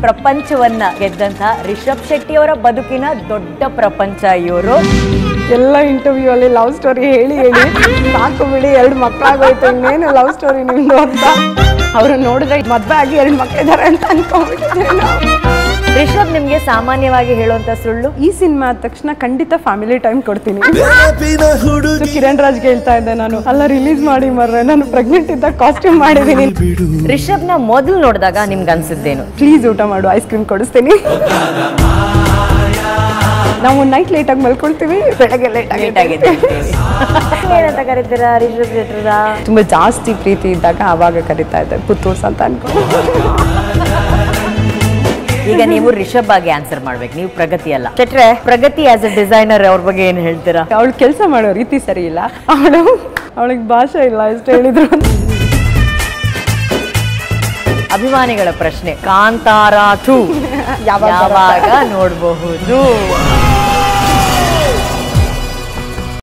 ಪ್ರಪಂಚವನ್ನ ಗೆದ್ದಂತ ರಿಷಬ್ ಶೆಟ್ಟಿ ಅವರ ಬದುಕಿನ ದೊಡ್ಡ ಪ್ರಪಂಚ ಇವರು ಎಲ್ಲ ಇಂಟರ್ವ್ಯೂ ಅಲ್ಲಿ ಲವ್ ಸ್ಟೋರಿ ಹೇಳಿ ಹೇಳಿ ಸಾಕು ಬಿಡಿ ಎರಡು ಮಕ್ಕಳಾಗೋಯ್ತು ಇನ್ನೇನು ಲವ್ ಸ್ಟೋರಿ ನಿಮ್ದು ಅಂತ ಅವರು ನೋಡಿದ್ರೆ ಮದ್ವೆ ಆಗಿ ಎರಡು ಮಕ್ಕಳಿದ್ದಾರೆ ಅಂತ ಅನ್ಕೊಂಡ್ಬಿಟ್ಟಿದ್ದೀವಿ ನಾವು ರಿಷಬ್ ನಿಮ್ಗೆ ಸಾಮಾನ್ಯವಾಗಿ ಹೇಳುವಂತ ಸುಳ್ಳು ಈ ಸಿನಿಮಾ ಆದ ತಕ್ಷಣ ಖಂಡಿತ ಫ್ಯಾಮಿಲಿ ಟೈಮ್ ಕೊಡ್ತೀನಿ ನೆನಪಿನ ಹುಡುಗಿ ಕಿರಣ್ ರಾಜ್ಗೆ ಹೇಳ್ತಾ ಇದ್ದೆ ನಾನು ಅಲ್ಲ ರಿಲೀಸ್ ಮಾಡಿ ಮರ್ರೆ ನಾನು ಪ್ರೆಗ್ನೆಂಟ್ ಇದ್ದಾಗ ಕಾಸ್ಟ್ಯೂಮ್ ಮಾಡಿದ್ದೀನಿ ಬಿಡು ರಿಷಬ್ ನ ಮೊದಲು ನೋಡಿದಾಗ ನಿಮ್ಗೆ ಅನ್ಸಿದ್ದೇನು ಪ್ಲೀಸ್ ಊಟ ಮಾಡು ಐಸ್ ಕ್ರೀಮ್ ಕೊಡಿಸ್ತೀನಿ ನಾವು ನೈಟ್ ಲೇಟಾಗಿ ಮಲ್ಕೊಳ್ತೀವಿ ಬೆಳಗ್ಗೆ ಲೇಟ್ ಲೇಟ್ ಆಗಿದೆ ಏನಂತ ಕರಿತೀರಾ ರಿಷಬ್ ಶೆಟ್ರದ ತುಂಬ ಜಾಸ್ತಿ ಪ್ರೀತಿ ಇದ್ದಾಗ ಆವಾಗ ಕರಿತಾ ಇದ್ದೆ ಪುತ್ತೂರ್ಸ್ ಅಂತ ಅನ್ಕೊಂಡು ಈಗ ನೀವು ರಿಷಬ್ ಆಗಿ ಆನ್ಸರ್ ಮಾಡ್ಬೇಕು ನೀವು ಪ್ರಗತಿ ಅಲ್ಲ ಶೆಟ್ರೆ ಪ್ರಗತಿ ಆಸ್ ಅ ಡಿಸೈನರ್ ಅವ್ರ ಬಗ್ಗೆ ಏನ್ ಹೇಳ್ತೀರಾ ಅವಳು ಕೆಲಸ ಮಾಡೋ ರೀತಿ ಸರಿ ಇಲ್ಲ ಅವಳು ಅವಳಿಗೆ ಭಾಷೆ ಇಲ್ಲ ಎಷ್ಟು ಹೇಳಿದ್ರು ಅಭಿಮಾನಿಗಳ ಪ್ರಶ್ನೆ ಕಾಂತಾರ ಟು ಯಾವಾಗ ಯಾವಾಗ ನೋಡಬಹುದು